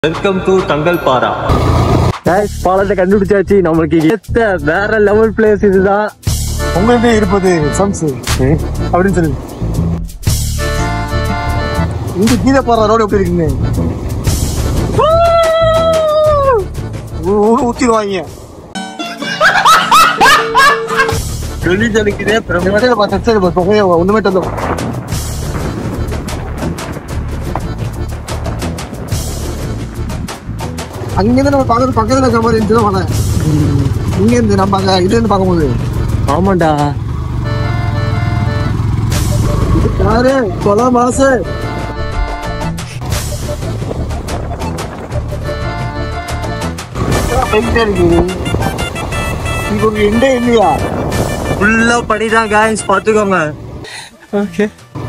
Welcome to தங்கல் பாரா பாலத்தை கண்டுபிடிச்சாச்சு நம்மளுக்கு ஏத்த வேற லெவல் பிளேஸ் இதுதான் உங்களிடம் இருப்பது சம்ஸ் அப்படின்னு சொல்லி இங்க கீழே போற ரோடு எப்படி இருக்குங்க ஊத்திடுவாங்க சொல்லி ஜலிக்குதே இந்த வண்டியில பார்த்து சரி புகைய ஒண்ணுமே தந்தோம் அங்கிருந்து நம்ம பார்க்கறது பக்கத்துல இருக்க மாதிரி இருந்துச்சு தான் வரேன் இங்க இருந்து நம்ம அங்க இதுல இருந்து பார்க்கும்போது ஆமாண்டா யாரு கொலை மாசு போய்கிட்டே இருக்குது இங்க ஒரு எண்டே இல்லையா ஃபுல்லா படிதான் காய்ஸ் பாத்துக்கோங்க ஓகே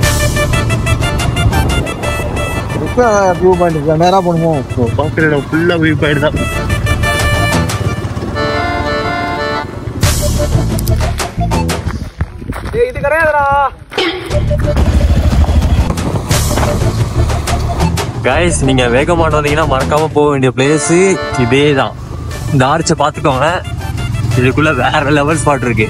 இப்ப வியூ பாயிண்ட் நேரா போகணுமோ பாக்குறேன் ஃபுல்லா வியூ பாயிண்ட் தான் இது கிடையாதுடா காய்ஸ் நீங்க வேகமாட்டு வந்தீங்கன்னா மறக்காம போக வேண்டிய பிளேஸ் இதே தான் இந்த ஆர்ச்சை பாத்துக்கோங்க இதுக்குள்ள வேற லெவல் ஸ்பாட் இருக்கு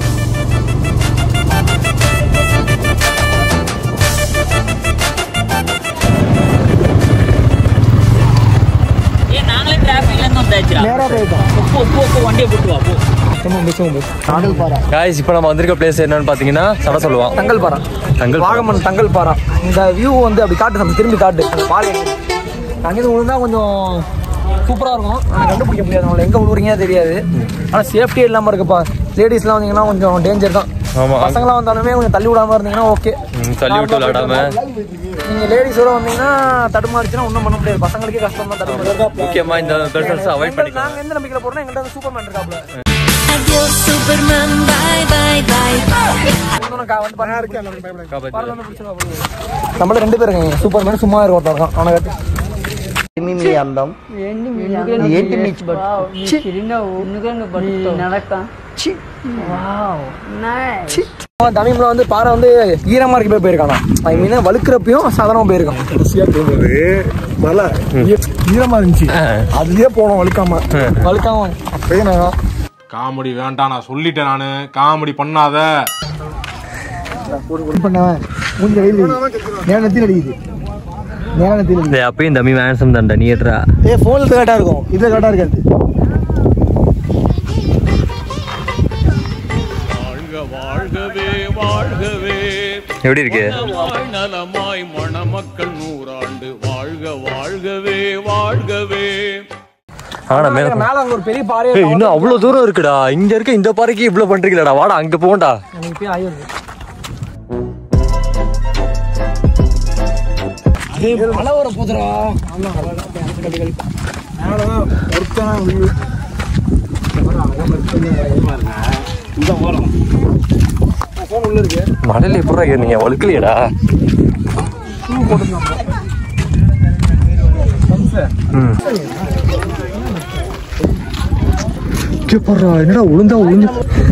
ஏன் நாங்களே டிராஃபிக்ல இருந்து வந்தாச்சுடா நேரா போயிட்டோம் போ போ போ வண்டியை போட்டு வா போ காடல் பாறை காய்ஸ் இப்போ நம்ம வந்திருக்க பிளேஸ் என்னன்னு பாத்தீங்கன்னா சட சொல்லுவான் தங்கல் பாறை தங்கல் வாகமன் தங்கல் பாறை இந்த வியூ வந்து அப்படி காட்டு நம்ம திரும்பி காட்டு அந்த பாறை அங்கேருந்து விழுந்தா கொஞ்சம் சூப்பராக இருக்கும் ஆனால் கண்டுபிடிக்க முடியாது நம்மள எங்கே விழுவுறீங்க தெரியாது ஆனால் சேஃப்டியே இல்லாமல் இருக்குப்பா லேடிஸ்லாம் வந்தீங்கன்னா கொஞ்சம் டேஞ்சர் தான் ஆமா. பசங்களாம் வந்தாலுமே கொஞ்சம் தள்ளி விடாம இருந்தீங்கன்னா ஓகே ம், தள்ளி விட்டு விளையாடாம நீங்கள் லேடிஸோட வந்தீங்கன்னா தடுமாறிச்சுன்னா ஒன்றும் பண்ண முடியாது பசங்களுக்கே கஷ்டம் தான் தடுமாறு முக்கியமா இந்த பெர்சன்ஸ் அவாய்ட் எங்களுக்கு- பண்ணிக்கலாம் நாங்க எந்த நம்பிக்கையில் போறோம்னா எங்கள்கிட்ட வந்து சூப்பர்மேன் இருக்காப்ல Adiós Superman, bye bye bye. இன்னொன்னு கா- வந்து பாருங்க. பாருங்க வந்து பிடிச்சிருக்கா நம்மள ரெண்டு பேரும் இருக்காங்க சூப்பர்மேன் சும்மா இருக்க ஒருத்தன் இருக்கான் அவனை காட்டு அவன் தமிழ்ல வந்து பாறை வந்து ஈரமா இருக்க போய் போயிருக்கானா ஐ மீன் வழுக்கிறப்பையும் சாதாரணமா போயிருக்கான் கடைசியா போகும்போது மலை ஈரமா இருந்துச்சு அதுலயே போனோம் வழுக்காம வழுக்காம அப்பயே நான் காமெடி வேண்டாம் நான் சொல்லிட்டேன் நானு காமெடி பண்ணாத பண்ணவன் மூஞ்ச வெயில் நேரத்தில் அடிக்குது நேரத்தில் அடிக்குது டேய், அப்பயும் தம்பி மேன்சம் தான்டா நீ ஏற்றா ஏ ஃபோனில் கரெக்டாக இருக்கும் இதில் கரெக்டாக இருக்காது வாழ்க வாழ்கவே வாழ்கவே எப்படி இருக்கு வாழ் நலமாய் மணமக்கள் நூறாண்டு வாழ்க வாழ்கவே வாழ்கவே ஆனா மேல மேல அங்க ஒரு பெரிய பாறை ஏய், இன்னும் அவ்வளவு தூரம் இருக்குடா இங்க இருக்க இந்த பாறைக்கு இவ்வளவு பண்றீங்களாடா வாடா அங்க போண்டா எனக்கு போய் ஆயிருக்கு மழை வர போதுரா மலையில எப்படா ஏறினீங்க வழுக்கலையடா ம். இங்க பாருடா, என்னடா உளுந்தா உளுந்து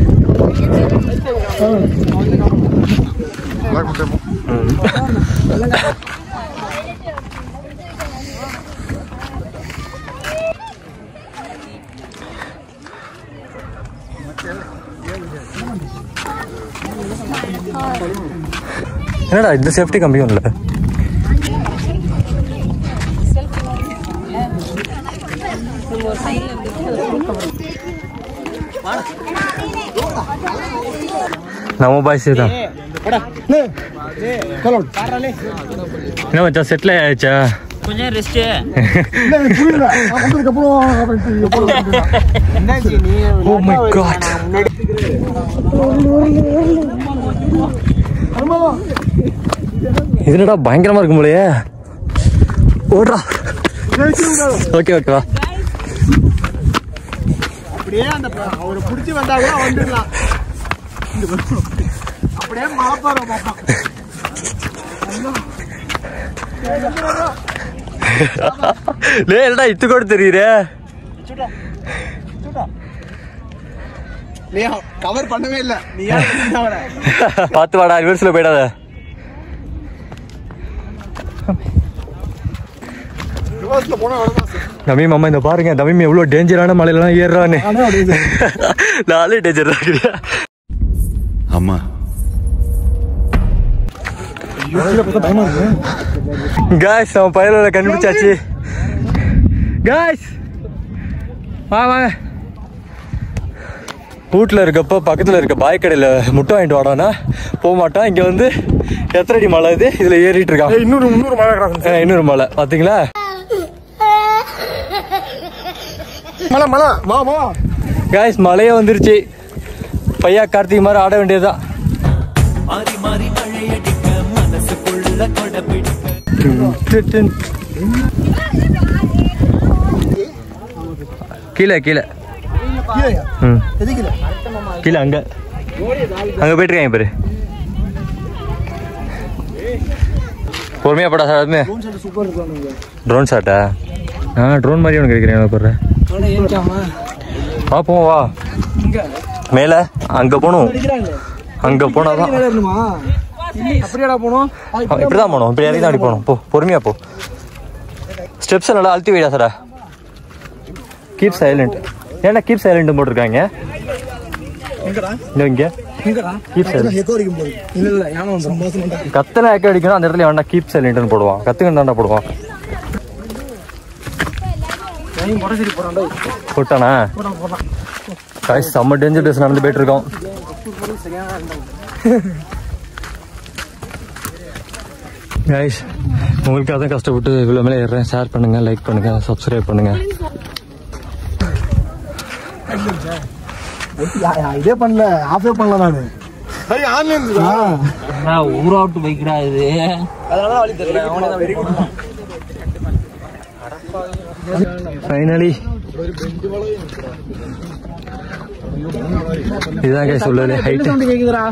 என்னடா இந்த சேஃப்டி கம்மியும் இல்லை நம்ம பாய்ஸே தான் என்ன மச்சான் செட்டில் ஆயாச்சா கொஞ்சம் ரெஸ்ட் புரியல வந்ததுக்கப்புறம் ஓ மை காட் இது என்னடா பயங்கரமா இருக்கும் போலயே ஓடுறா ஓகே ஓகேவா அப்படியே அந்த அவரை பிடிச்சி வந்தா கூட வந்துடலாம் அப்படியே மலைப்பாறை பார்ப்பான் லே என்னடா இது கூட தெரியுறே நீ கவர் பண்ணவே இல்லை நீ ஏன் அவரை பார்த்து வாடா ரிவர்ஸ்ல போயிடாத மாசத்துல போனா அவ்வளவுதான் சார் தமிம் அம்மா இந்த பாருங்க தமிம் எவ்வளவு டேஞ்சரான மலையிலலாம் ஏறுறான்னு நாலே டேஞ்சர் தான் அம்மா காய்ஸ் நம்ம பயிரோட கண்டுபிடிச்சாச்சு காய்ஸ் வா வாங்க வீட்டில் இருக்கப்போ பக்கத்தில் இருக்க பாய் கடையில் முட்டை வாங்கிட்டு வாடானா போக மாட்டான் இங்கே வந்து எத்தனை அடி மலை இது இதில் ஏறிட்டு இருக்கான் இன்னொரு முந்நூறு மழை கிடக்கும் ஆ, இன்னொரு மலை பார்த்தீங்களா மழை மழை வா வா காய்ஸ் மழையே வந்துருச்சு பையா கார்த்திக் மாதிரி ஆட வேண்டியதுதான் கீழே கீழே கீழேயா ம் எது கீழே கீழே அங்க அங்க போயிட்டு இருக்காங்க பாரு பொறுமையா படா சார் அதுமே சூப்பர் இருக்கானுங்க ட்ரோன் ஷாட்டா ஆ ட்ரோன் மாதிரி உனக்கு இருக்கிறேன் போடுறேன் வா போவோம் வா மேல அங்க போகணும் அங்க போனாதான் மேல இருந்துமா அப்படியாடா போனோம் இப்படிதான் போகணும் இப்படி இறங்கி தான் அப்படி போகணும் போ பொறுமையா போ ஸ்டெப்ஸ் நல்லா அழுத்தி வைடா சாரா கீப் சைலண்ட் ஏன்னா கீப் சைலண்ட் போட்டிருக்காங்க எங்கடா இன்னும் இங்க எங்கடா கீப் சைலண்ட் எக்கோ அடிக்கும் போது இல்ல இல்ல ஏன்னா வந்துடும் மாசம் கத்தனை ஏக்க அடிக்கணும் அந்த இடத்துல வேணா கீப் சைலண்ட்னு போடுவான் கத்துக்கணும் தாண்டா போடுவான் போட்டானா காய்ஸ் செம்ம டேஞ்சர் டேஸ் நடந்து போயிட்டு இருக்கோம் காய்ஸ் உங்களுக்காக தான் கஷ்டப்பட்டு இவ்வளோ மேலே ஏறுறேன் ஷேர் பண்ணுங்க லைக் பண்ணுங்க சப்ஸ்கிரைப் பண்ணுங்க இதே பண்ணல ஆஃபே பண்ணல நானு சரி ஆன்லைன் ஊராவுட்டு பைக்டா இது அதனால வழி தெரியல அவனே தான் வெரி ஃபைனலி இதுதான் guys உள்ளதுல ஹைட் கேக்குதுடா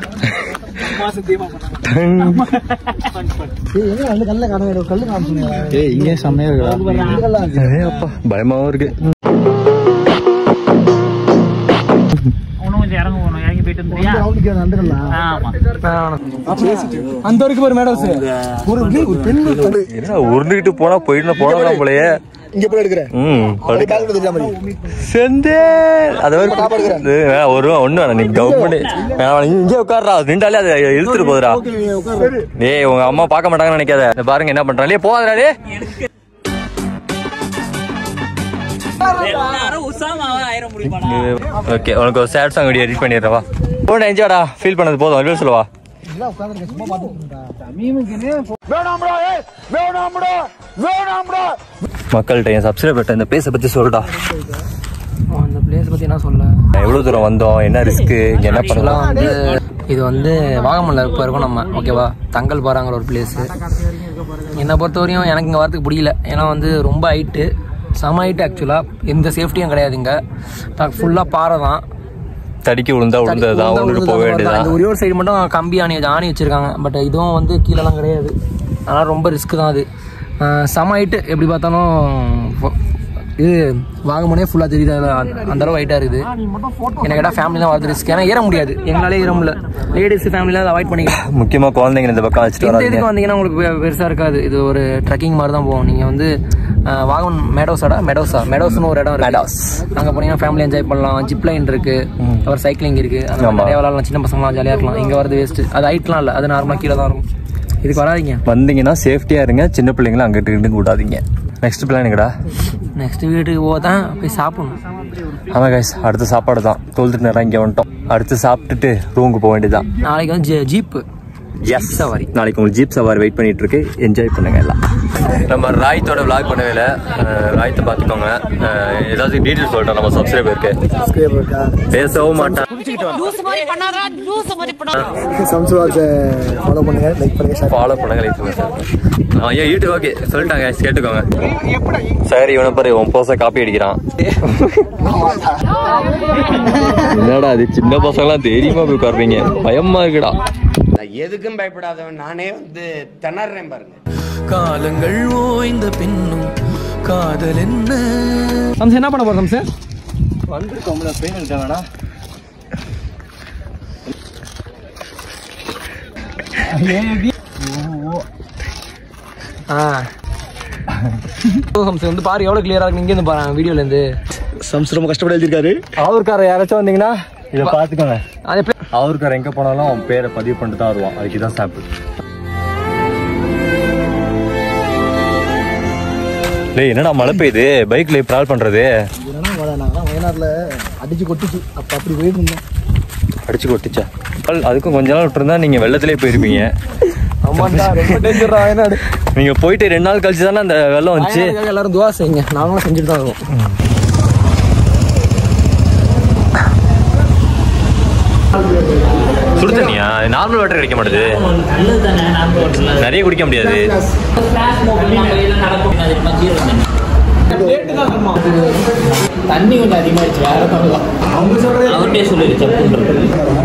எங்க அந்த கல்ல காண கல்லு காமிச்சுங்க ஏய் இங்கே செம்மையா இருக்கா அப்பா பயமாவும் இருக்கு இன்னும் கொஞ்சம் இறங்க போகணும் இறங்கி போயிட்டு இருந்தியா அந்த கல்லா ஆமா அந்த வரைக்கும் ஒரு மேடம் ஒரு ஒரு பெண் கல்லு என்ன உருண்டுகிட்டு போனா போயிட்டு போனதான் போலயே இங்க போய் எடுக்கிறேன் ம் படு. பேக் தெரியாம மாதிரி செந்தே அது மாதிரி இது, ஆ, ஒரு ஒண்ணு வேணாம் நீ கவர்மெண்ட் இங்கே உட்கார்றா நின்றாலே அது இழுத்துட்டு போகுதுடா டேய் உங்க அம்மா பார்க்க மாட்டாங்கன்னு நினைக்காத இந்த பாருங்க என்ன பண்றாங்க போகாதடா டே எல்லாரும் உசாமாவா ஆயிரம் முடியுமாடா ஓகே உனக்கு ஒரு சேட் சாங் வீடியோ எடிட் பண்ணிடுறவா போன என்ஜாடா ஃபீல் பண்ணது போதும் ரிவல் சொல்லவா மக்கள்கிட்ட என் சப்ஸ்கிரைபர்ட்ட இந்த பிளேஸை பத்தி சொல்லுடா அந்த பிளேஸ் பத்தி என்ன சொல்ல எவ்வளவு தூரம் வந்தோம் என்ன ரிஸ்க்கு இங்க என்ன பண்ணலாம் வந்து இது வந்து வாகமல்ல இப்போ இருக்கோம் நம்ம ஓகேவா தங்கல் பாறாங்கிற ஒரு பிளேஸு என்னை பொறுத்தவரையும் எனக்கு இங்கே வரதுக்கு பிடிக்கல ஏன்னா வந்து ரொம்ப ஹைட்டு செம ஹைட்டு ஆக்சுவலாக எந்த சேஃப்டியும் கிடையாது இங்கே ஃபுல்லாக பாறை தான் தடிக்கி விழுந்தா விழுந்ததுதான் உழுந்தா உனக்கு போக உழுந்ததா வேண்டியதான் இந்த ஒரே ஒரு சைடு மட்டும் கம்பி ஆணி ஆணி வச்சிருக்காங்க பட் இதுவும் வந்து கீழெல்லாம் கிடையாது அதனால் ரொம்ப ரிஸ்க் தான் அது ஆஹ் செம ஹைட்டு எப்படி பார்த்தாலும் ஃப- இது வாங்கமனே ஃபுல்லாக தெரியுது அதுல அந்த அளவு ஹைட்டாக இருக்குது எனக்கு கேட்டால் ஃபேமிலி தான் வரது ரிஸ்க் ஏன்னா ஏற முடியாது எங்களாலே ஏற முடியல லேடிஸ் ஃபேமிலியில் அதை அவாய்ட் பண்ணிக்கலாம் முக்கியமா குழந்தைங்க இந்த பக்கம் வச்சுட்டு இந்த வராதீங்க இதுக்கு வந்தீங்கன்னா உங்களுக்கு பெ- பெருசா இருக்காது இது ஒரு ட்ரெக்கிங் மாதிரி தான் போகும் நீங்க வந்து அஹ், வாகன் மெடோஸாடா மெடோஸா மெடோஸ்னு ஒரு இடம் மெடோஸ் அங்க போனீங்கன்னா ஃபேமிலி என்ஜாய் பண்ணலாம் ஜிப் லைன் இருக்கு அப்புறம் சைக்கிளிங் இருக்கு அந்த மாதிரி ஆமா. நிறைய விளாடலாம் சின்ன பசங்களாம் ஜாலியா இருக்கலாம் இங்க வரது வேஸ்ட் அது ஹைட்லாம் இல்ல அது நார்மலா கீழே தான் இருக்கும் இதுக்கு வராதீங்க வந்தீங்கன்னா சேஃப்டியா இருங்க சின்ன பிள்ளைங்களும் அங்கிட்டு இங்கிட்டு விடாதீங்க நெக்ஸ்ட் பிளான் எங்கடா நெக்ஸ்ட் வீட்டுக்கு போக தான் போய் சாப்பிடணும் ஆமா கைஸ் அடுத்த சாப்பாடு தான் தோல்த்துட்டு நேரம் இங்கே வந்துட்டோம் அடுத்து சாப்பிட்டுட்டு ரூமுக்கு போக வேண்டியதுதான் நாளைக்கு வந்து ஜீ- ஜீப்பு எஸ் சவாரி நாளைக்கு உங்களுக்கு ஜீப் சவாரி வெயிட் பண்ணிட்டு இருக்கு என்ஜாய் பண்ணுங்க எல்லாம் நம்ம ராயத்தோட விளாக் பண்ணவே இல்லை அஹ் ராயத்தை பார்த்துக்கோங்க அஹ் ஏதாவது டீட்டெயில் சொல்லிட்டோம் நம்ம சப்ஸ்கிரைபருக்கு பேசவும் மாட்டான் சம்சுவாக்ஸை ஃபாலோ பண்ணுங்க லைக் பண்ணுங்க ஷேர் ஃபாலோ பண்ணுங்க லைக் பண்ணுங்க சார் ஐயா யூடியூப் ஓகே சொல்லிட்டாங்க guys, கேட்டுக்கோங்க சரி இவனை பாரு உன் போச காப்பி அடிக்கிறான் என்னடா அது சின்ன பசங்களாம் தைரியமா போய் உட்காருவீங்க பயமா இருக்குடா எதுக்கும் பயப்படாதவன் நானே வந்து திணறேன் பாருங்க காலங்கள் ஓய்ந்த பின்னும் காதல் என்ன சம்ஸ் என்ன பண்ண போறோம் சம்ஸ் வந்துருக்கோம்ல பெயின் எடுக்க வேணா ஆ சம்ஸ் வந்து பாரு எவ்வளவு கிளியரா இருக்கு இங்க இருந்து பாரு வீடியோல இருந்து சம்ஸ் ரொம்ப கஷ்டப்பட்டு எழுதியிருக்காரு அவருக்கார யாராச்சும் வந்தீங்கன்னா இதை பார்த்துக்கோங்க அது எப்படி அவருக்கார எங்க போனாலும் அவன் பேரை பதிவு பண்ணிட்டு தான் வருவான் அதுக்கு தான் சாம்பிள் டேய் என்னடா மழை பெய்யுது பைக்ல ட்ராவல் பண்றது வயநாட்டில் அடிச்சு கொட்டுச்சு அப்போ அப்படி போயிட்டு இருந்தோம் அடிச்சு கொட்டுச்சா அல், அதுக்கும் கொஞ்ச நாள் விட்டுருந்தா நீங்க வெள்ளத்திலே போயிருப்பீங்க ஆமாண்டா ரொம்ப டேஞ்சர் வயநாடு நீங்க போயிட்டு ரெண்டு நாள் கழிச்சு தானே அந்த வெள்ளம் வந்துச்சு வயநாடுக்காக எல்லாரும் துவா செய்யுங்க நாங்களும் செஞ்சுட்டு தான் இருக்கோம் சுடு தண்ணியா நார்மல் வாட்டர் கிடைக்க மாட்டேது நல்லது தானே நான் போட்டல நிறைய குடிக்க முடியாது ஃபிளாஷ் மோபிள் நம்ம எல்லாம் நடக்கும் அது மத்திய தண்ணி தண்ணி கொஞ்சம் அதிகமாகிடுச்சு வேற பண்ணலாம் அவர்கிட்டே சொல்லிடு தப்புன்றது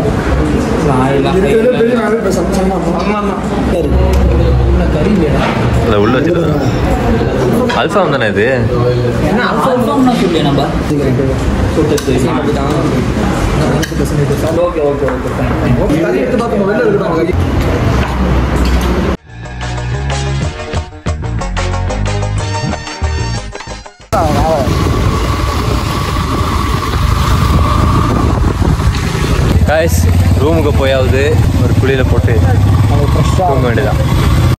அதை உள்ள வச்சு அல்ஃபாம் தானே இது அல்ஃபாம்னா சொல்லி நம்ம ஓகே ஓகே ஓகே தண்ணி எடுத்து பார்த்தோம் வெளில இருக்கட்டும் காய்ஸ் ரூமுக்கு போயாவது ஒரு குளியில போட்டு தூங்க வேண்டியதான்